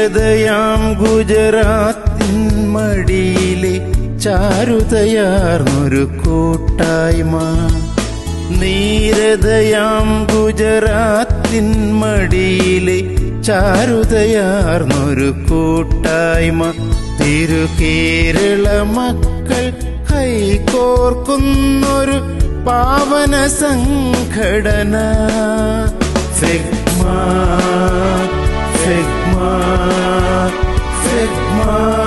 നീരതയാം ഗുജറാത്തിൻ മടിയിലെ ചാരുതയാർന്നൊരു കൂട്ടായ്മ നീരതയാം ഗുജറാത്തിൻ മടിയിലെ ചാരുതയാർന്നൊരു കൂട്ടായ്മ തിരുകേരള മക്കൾ കൈകോർക്കുന്നൊരു പാവന സംഘടന ഫിഗ്മ ഫിഗ്മ ഫിഗ്മ